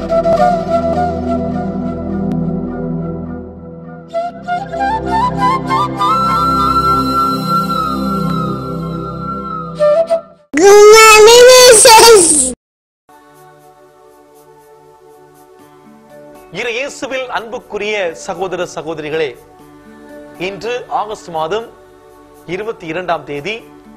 Gumami Mrs. இரு இயேசுவில் அன்புக்குரிய சகோதர சகோதரிகளே இன்று ஆகஸ்ட் மாதம் இருபத்தி இரண்டாம் தேதி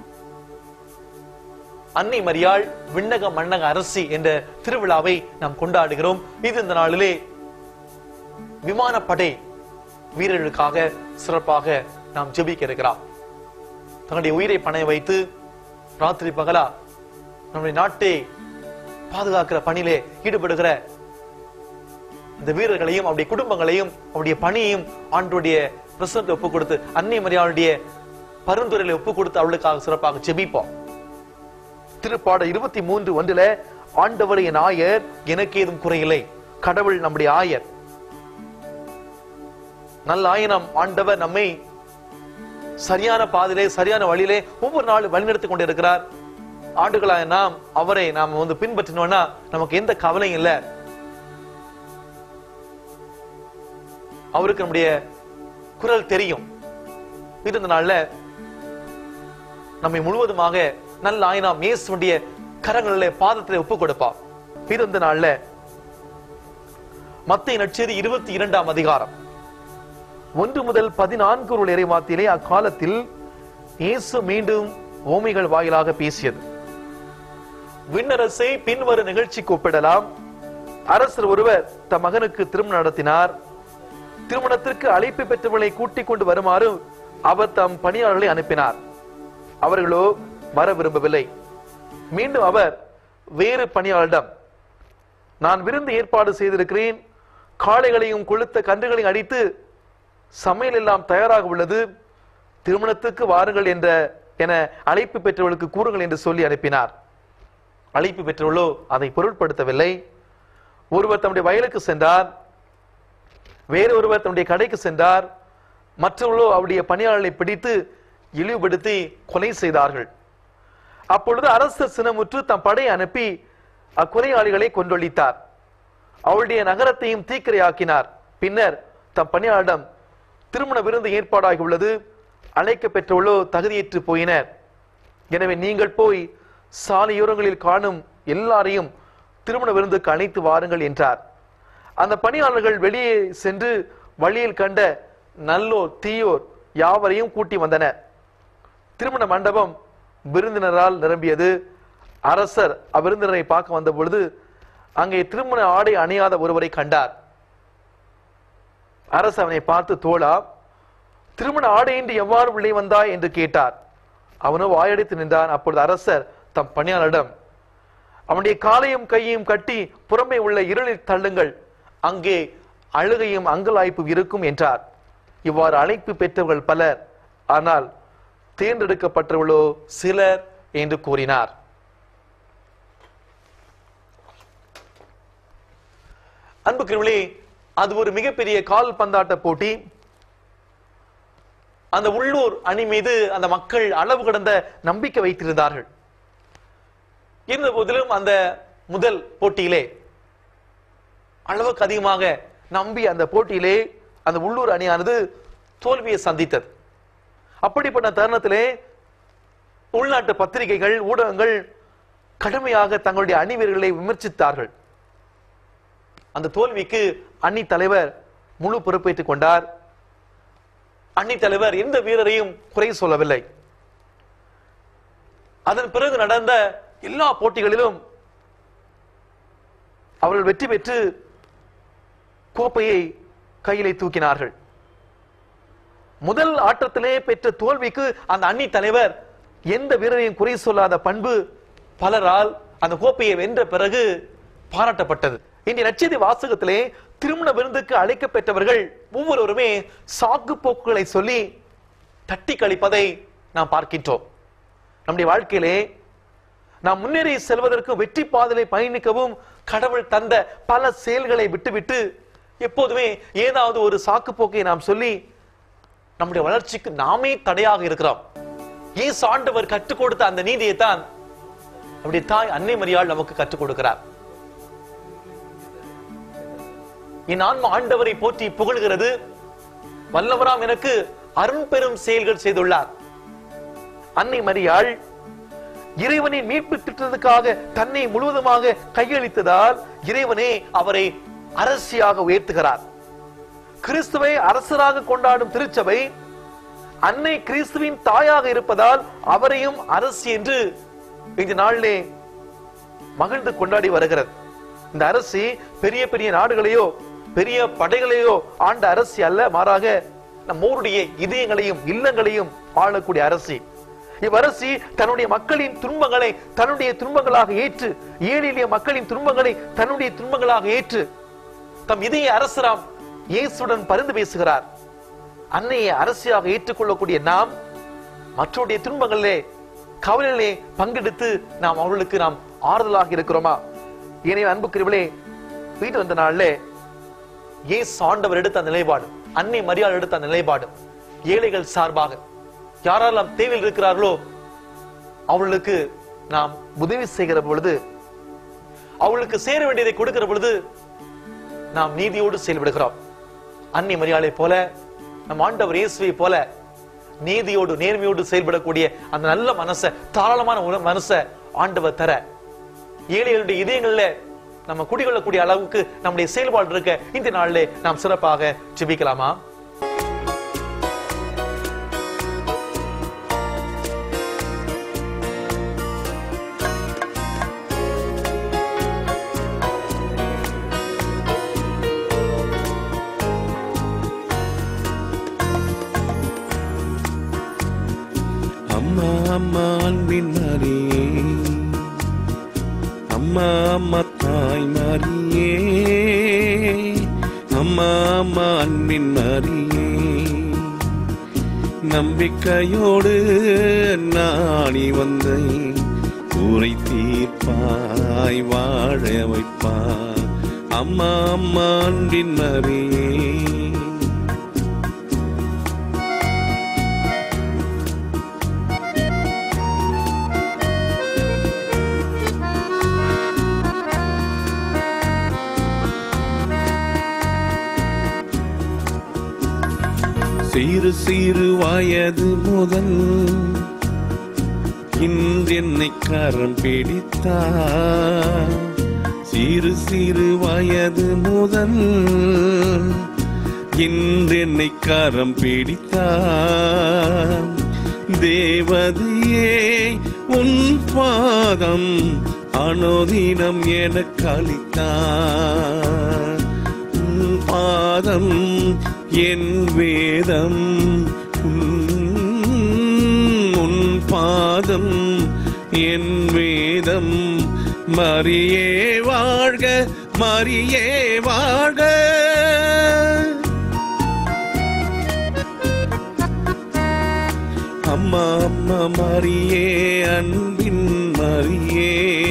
அன்னை மரியாள் விண்ணக மண்ணக அரசி என்ற திருவிழாவை நாம் கொண்டாடுகிறோம் இது இந்த நாளிலே விமானப்படை வீரர்களுக்காக சிறப்பாக நாம் ஜெபிக்க இருக்கிறோம் தங்களுடைய உயிரை பணைய வைத்து ராத்திரி பகலா நம்முடைய நாட்டை பாதுகாக்கிற பணியிலே ஈடுபடுகிற இந்த வீரர்களையும் அவருடைய குடும்பங்களையும் அவருடைய பணியையும் ஆண்டுடைய பிரசனத்தை ஒப்பு கொடுத்து அன்னை மரியாளுடைய பரிந்துரையில ஒப்பு கொடுத்து அவளுக்காக சிறப்பாக ஜெபிப்போம் திருப்பாட இருபத்தி மூன்று ஒன்றுல ஆண்டவர் என் ஆயர் எனக்கு ஏதும் குறையில்லை கடவுள் நம்முடைய ஆயர் நல்ல ஆயனம் ஆண்டவர் நம்மை சரியான பாதையிலே சரியான வழியிலே ஒவ்வொரு நாளும் வழிநடத்தி கொண்டிருக்கிறார் ஆண்டுகளாக நாம் அவரை நாம் வந்து பின்பற்றினோம்னா நமக்கு எந்த கவலையும் இல்லை அவருக்கு நம்முடைய குரல் தெரியும் இருந்த நாள்ல நம்மை முழுவதுமாக நல்ல ஆயினாம் இயேசுடைய கரங்களிலே பாதத்திலே ஒப்பு கொடுப்பா இருந்த நாள்ல மத்திய நட்சதி இருபத்தி இரண்டாம் அதிகாரம் ஒன்று முதல் பதினான்கு ஒரு இறைவாத்திலே அக்காலத்தில் இயேசு மீண்டும் ஓமைகள் வாயிலாக பேசியது விண்ணரசை பின்வரும் நிகழ்ச்சிக்கு ஒப்பிடலாம் அரசர் ஒருவர் தம் மகனுக்கு திருமணம் நடத்தினார் திருமணத்திற்கு அழைப்பு பெற்றவர்களை கூட்டிக் கொண்டு வருமாறு அவர் தம் பணியாளர்களை அனுப்பினார் அவர்களோ வர விரும்பவில்லை மீண்டும் அவர் வேறு பணியாளரிடம் நான் விருந்து ஏற்பாடு செய்திருக்கிறேன் காளைகளையும் கொளுத்த கன்றுகளையும் அடித்து சமையல் எல்லாம் தயாராக உள்ளது திருமணத்துக்கு வாருங்கள் என்ற என அழைப்பு பெற்றவர்களுக்கு கூறுங்கள் என்று சொல்லி அனுப்பினார் அழைப்பு பெற்றவர்களோ அதை பொருட்படுத்தவில்லை ஒருவர் தம்முடைய வயலுக்கு சென்றார் வேறு ஒருவர் தன்னுடைய கடைக்கு சென்றார் மற்றவர்களோ அவருடைய பணியாளர்களை பிடித்து இழிவுபடுத்தி கொலை செய்தார்கள் அப்பொழுது அரசர் சினமுற்று தம் படையை அனுப்பி அக்கொலையாளிகளை கொன்றொழித்தார் அவருடைய நகரத்தையும் தீக்கிரையாக்கினார் பின்னர் தம் பணியாளரிடம் திருமண விருந்து ஏற்பாடாகி உள்ளது அழைக்க பெற்றவர்களோ தகுதியற்று போயினர் எனவே நீங்கள் போய் சாலையோரங்களில் காணும் எல்லாரையும் திருமண விருந்துக்கு அழைத்து வாருங்கள் என்றார் அந்த பணியாளர்கள் வெளியே சென்று வழியில் கண்ட நல்லோர் தீயோர் யாவரையும் கூட்டி வந்தனர் திருமண மண்டபம் விருந்தினரால் நிரம்பியது அரசர் அவ்விருந்தினரை பார்க்க வந்த பொழுது அங்கே திருமண ஆடை அணியாத ஒருவரை கண்டார் அரசு அவனை பார்த்து தோழா திருமண ஆடையின்றி எவ்வாறு உள்ளே வந்தாய் என்று கேட்டார் அவனோ வாயடித்து நின்றான் அப்பொழுது அரசர் தம் பணியாளரிடம் அவனுடைய காலையும் கையையும் கட்டி புறம்பே உள்ள இருளில் தள்ளுங்கள் அங்கே அழுகையும் அங்கலாய்ப்பும் இருக்கும் என்றார் இவ்வாறு அழைப்பு பெற்றவர்கள் பலர் ஆனால் தேர்ந்தெடுக்கப்பட்டவர்களோ சிலர் என்று கூறினார் அன்புக்குரியவர்களே அது ஒரு மிகப்பெரிய கால் பந்தாட்ட போட்டி அந்த உள்ளூர் அணி மீது அந்த மக்கள் அளவு கடந்த நம்பிக்கை வைத்திருந்தார்கள் இருந்த போதிலும் அந்த முதல் போட்டியிலே அளவுக்கு அதிகமாக நம்பி அந்த போட்டியிலே அந்த உள்ளூர் அணியானது தோல்வியை சந்தித்தது அப்படிப்பட்ட தருணத்திலே உள்நாட்டு பத்திரிகைகள் ஊடகங்கள் கடுமையாக தங்களுடைய அணி வீரர்களை விமர்சித்தார்கள் அந்த தோல்விக்கு அணி தலைவர் முழு பொறுப்பேற்றுக் கொண்டார் அணி தலைவர் எந்த வீரரையும் குறை சொல்லவில்லை அதன் பிறகு நடந்த எல்லா போட்டிகளிலும் அவர்கள் வெற்றி பெற்று கோப்பையை கையிலே தூக்கினார்கள் முதல் ஆட்டத்திலே பெற்ற தோல்விக்கு அந்த அணி தலைவர் எந்த வீரரையும் குறை சொல்லாத பண்பு பலரால் அந்த கோப்பையை வென்ற பிறகு பாராட்டப்பட்டது இன்றைய நச்செய்தி வாசகத்திலே திருமண விருந்துக்கு அழைக்க பெற்றவர்கள் ஒவ்வொருவருமே சாக்கு போக்குகளை சொல்லி தட்டி கழிப்பதை நாம் பார்க்கின்றோம் நம்முடைய வாழ்க்கையிலே நாம் முன்னேறி செல்வதற்கு வெற்றி பாதையை பயணிக்கவும் கடவுள் தந்த பல செயல்களை விட்டுவிட்டு எப்போதுமே ஏதாவது ஒரு சாக்கு போக்கை நாம் சொல்லி நம்முடைய வளர்ச்சிக்கு நாமே தடையாக இருக்கிறோம் ஏசு ஆண்டவர் கற்றுக் கொடுத்த அந்த நீதியை தான் நம்முடைய தாய் அன்னை மரியாள் நமக்கு கற்றுக் கொடுக்கிறார் என் ஆன்மா ஆண்டவரை போற்றி புகழ்கிறது வல்லவராம் எனக்கு அரும்பெரும் செயல்கள் செய்துள்ளார் அன்னை மரியாள் இறைவனின் மீட்பு திட்டத்துக்காக தன்னை முழுவதுமாக கையளித்ததால் இறைவனே அவரை அரசியாக உயர்த்துகிறார் கிறிஸ்துவை அரசராக கொண்டாடும் திருச்சபை அன்னை கிறிஸ்துவின் தாயாக இருப்பதால் அவரையும் அரசி என்று இந்த நாளிலே மகிழ்ந்து கொண்டாடி வருகிறது இந்த அரசி பெரிய பெரிய நாடுகளையோ பெரிய படைகளையோ ஆண்ட அரசி அல்ல மாறாக நம்மோருடைய இதயங்களையும் இல்லங்களையும் ஆளக்கூடிய அரசி இவ்வரசி தன்னுடைய மக்களின் துன்பங்களை தன்னுடைய துன்பங்களாக ஏற்று ஏழை எளிய மக்களின் துன்பங்களை தன்னுடைய துன்பங்களாக ஏற்று தம் இதய அரசராம் இயேசுடன் பரிந்து பேசுகிறார் அன்னையை அரசியாக ஏற்றுக்கொள்ளக்கூடிய நாம் மற்றவருடைய துன்பங்களிலே கவலையிலே பங்கெடுத்து நாம் அவர்களுக்கு நாம் ஆறுதலாக இருக்கிறோமா எனவே அன்புக்குரியவளே வீட்டு வந்த நாள்ல இயேசு ஆண்டவர் எடுத்த அந்த நிலைப்பாடு அன்னை மரியாதை எடுத்த அந்த நிலைப்பாடு ஏழைகள் சார்பாக யாரெல்லாம் தேவையில் இருக்கிறார்களோ அவர்களுக்கு நாம் உதவி செய்கிற பொழுது அவர்களுக்கு சேர வேண்டியதை கொடுக்கிற பொழுது நாம் நீதியோடு செயல்படுகிறோம் அன்னை மரியாதை போல நம் ஆண்டவர் இயேசுவை போல நீதியோடு நேர்மையோடு செயல்படக்கூடிய அந்த நல்ல மனச தாராளமான உண- மனச ஆண்டவர் தர ஏழைகளுடைய இதயங்கள்ல நம்ம குடிகொள்ளக்கூடிய அளவுக்கு நம்முடைய செயல்பாடு இருக்க இந்த நாளிலே நாம் சிறப்பாக ஜெபிக்கலாமா அம்மா அம்மா அன்பின் மரியே அம்மா அம்மா தாய் மரியே அம்மா அம்மா அன்பின் மரியே நம்பிக்கையோடு நாடி வந்தேன் கூரை தீர்ப்பாய் வாழ வைப்பாய் அம்மா அம்மா அன்பின் மரியே சிறு சிறு வயது முதல் இன்றென்னை கரம் பிடித்தார் சிறு சிறு வயது முதல் இன்றென்னை கரம் பிடித்தார் தேவதையே உன் பாதம் அனுதினம் எனக்கு அளித்தார் உன் பாதம் என் வேதம் உன் உன் பாதம் என் வேதம் மரியே வாழ்க மரியே வாழ்க அம்மா அம்மா மரியே அன்பின் மரியே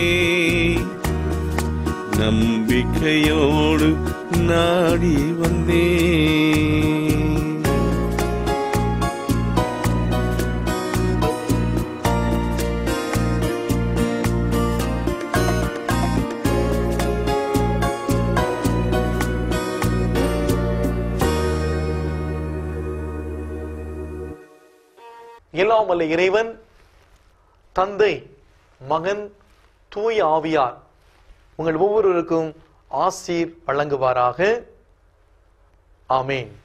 நம்பிக்கையோடு நாடி வந்தேன் எல்லாம் வல்ல இறைவன் தந்தை மகன் தூய ஆவியார் உங்கள் ஒவ்வொருவருக்கும் ஆசீர் வழங்குவாராக ஆமேன்